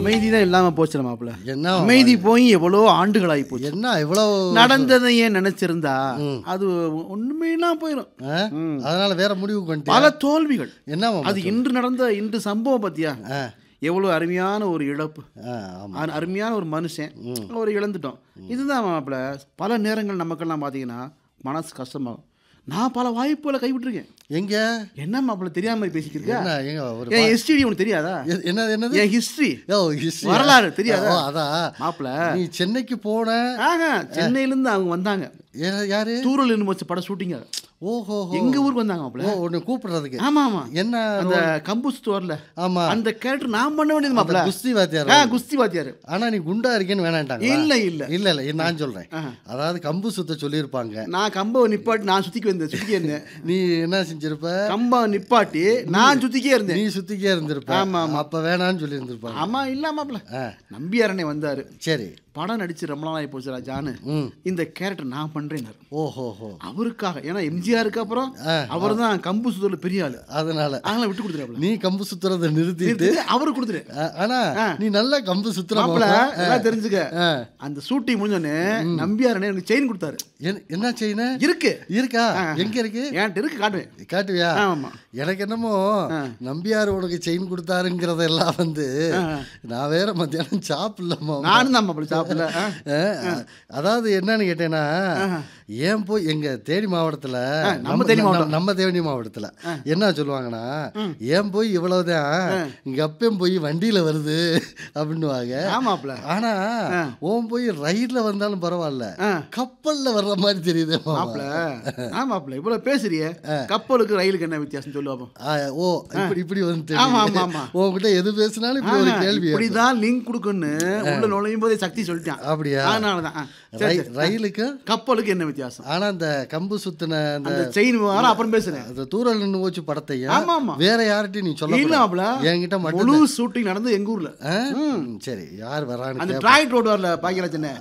அமைதி தான் இல்லாம போச்சு மாப்பிள்ள என்ன அமைதி போய் எவ்வளோ ஆண்டுகளாகி போச்சு என்ன இவ்வளவு நடந்ததை ஏன் நினைச்சிருந்தா அது உண்மையெல்லாம் போயிடும் ஆ? அதனால வேற முடிவுக்கு வந்துட்டு பல தோல்விகள் என்ன மாமா? அது இன்று நடந்த இன்று சம்பவம் பத்தியா ஆ. எவ்வளவு அருமையான ஒரு இழப்பு ஆ, ஆமா அரு- அருமையான ஒரு மனுஷன் ஒரு இழந்துட்டோம் இதுதான் மாப்பிள்ள பல நேரங்கள் நமக்கெல்லாம் பார்த்தீங்கன்னா மனசு கஷ்டமாகும் நான் பல வாய்ப்புகளை கைவிட்டிருக்கேன் எங்க என்ன மாப்பிள்ள தெரியாம மாதிரி பேசிக்கிட்டு இருக்கா என்ன எங்க ஒரு என் ஹிஸ்டரி உனக்கு தெரியாதா எ- என்னது என்னது என் ஹிஸ்டரி ஓ history. வரலாறு தெரியாதா? ஓ, அதான் மாப்பிள்ள நீ சென்னைக்கு போன ஆஹா சென்னையில இருந்து அவங்க வந்தாங்க யா- யாரு தூரல் இருந்து வச்ச படம் ஷூட்டிங்க ஓஹோ எங்க ஊருக்கு வந்தாங்க மாப்பிள்ள ஓ உன்னை கூப்பிடுறதுக்கு ஆமா ஆமா என்ன அந்த கம்பு ஸ்டோர்ல ஆமா அந்த கேரக்டர் நான் பண்ண வேண்டியது மாப்பிள்ள குஸ்தி வாத்தியார் ஆ குஸ்தி வாத்தியாரு ஆனா நீ குண்டா இருக்கேன்னு வேணான்ட்டாங்க இல்ல இல்ல இல்ல இல்ல நான் சொல்றேன் அதாவது கம்பு சுத்த சொல்லியிருப்பாங்க நான் கம்பை நிப்பாட்டி நான் சுத்திக்கு வந்தேன் சுத்திக்கே இருந்தேன் நீ என்ன செஞ்சிருப்ப கம்பை நிப்பாட்டி நான் சுத்திக்கே இருந்தேன் நீ சுத்திக்கே இருந்திருப்ப ஆமா, அப்ப வேணான்னு சொல்லி இருந்திருப்பாங்க ஆமா இல்ல மாப்பிள்ள ஆ. நம்பியாரனே வந்தாரு சரி படம் நடிச்சு ரொம்ப நாள் ஆகி போச்சு ராஜான்னு ம் இந்த கேரக்டர் நான் பண்றேன் ஓஹோஹோ அவருக்காக ஏன்னா எம்ஜிஆருக்கு அப்புறம் அவர் தான் கம்பு சுத்தல பெரிய ஆளு அதனால அதனால விட்டு கொடுத்துருவாப்ல நீ கம்பு சுத்துறத நிறுத்திட்டு அவரு கொடுத்துரு ஆ- ஆனா நீ நல்லா கம்பு சுத்துற மாப்பிள்ள மாமா. எல்லாம் தெரிஞ்சுக்க ஆ. அந்த ஷூட்டிங் முடிஞ்சோடனே நம்பியாரனே எனக்கு செயின் கொடுத்தாரு என்ன- என்ன செய்யன இருக்கு இருக்கா எங்க இருக்கு என்கிட்ட இருக்கு காட்டுவேன் காட்டுவியா ஆமா எனக்கு என்னமோ நம்பியார் உனக்கு செயின் கொடுத்தாருங்கிறதெல்லாம் வந்து நான் வேற மத்தியானம் சாப்பிடலாமா நானும் தான் மாப்பிள்ள சாப்பிடல ஆ. அதாவது என்னன்னு கேட்டேன்னா ஏன் போய் எங்க தேனி மாவட்டத்துல நம்ம தேனி நம்ம- நம்ம தேனி மாவட்டத்துல என்ன சொல்லுவாங்கன்னா ஏன் போய் இவ்வளவுதான் இங்க அப்பயும் போய் வண்டியில வருது அப்படின்னுவாங்க ஆமாப்ல ஆனா ஓன் போய் ரயில்ல வந்தாலும் பரவாயில்ல ஆ. கப்பல்ல வர்ற மாதிரி தெரியுது மாமா. மாப்பிள்ள ஆமாப்ல இவ்வளவு பேசுறியே கப்பலுக்கு ரயிலுக்கு என்ன வித்தியாசம் சொல்லு பாப்போம் ஆ, ஓ இப்படி இப்படி வந்து ஆமா, தெரியுது. ஆமா, ஆமா. உன்கிட்ட எது பேசினாலும் இப்படி ஒரு ஆஹா, கேள்வி இப்படிதான் லிங்க் கொடுக்குன்னு உள்ள நுழையும் போதே சக்தி சொல்லிட்டான் அப்படியா அதனாலதான் ஆ, சரி, ரயி- சரி. ரயிலுக்கு கப்பலுக்கு என்ன வித்தியாசம் ஆனா அந்த கம்பு சுத்தின அந்த அந்த செயின் வர அப்புறம் பேசுறேன் அந்த தூரல் நின்று போச்சு படத்தையும் ஆமா, ஆமா. வேற யார்கிட்டயும் நீ சொல்ல இல்ல மாப்பிள்ள என்கிட்ட மட்டும் முழு ஷூட்டிங் நடந்து எங்க ஊர்ல ஆ? ம், சரி யார் வரான்னு அந்த கேப்ப. டிராய்ட் ரோடு வரல பாக்கியராஜனே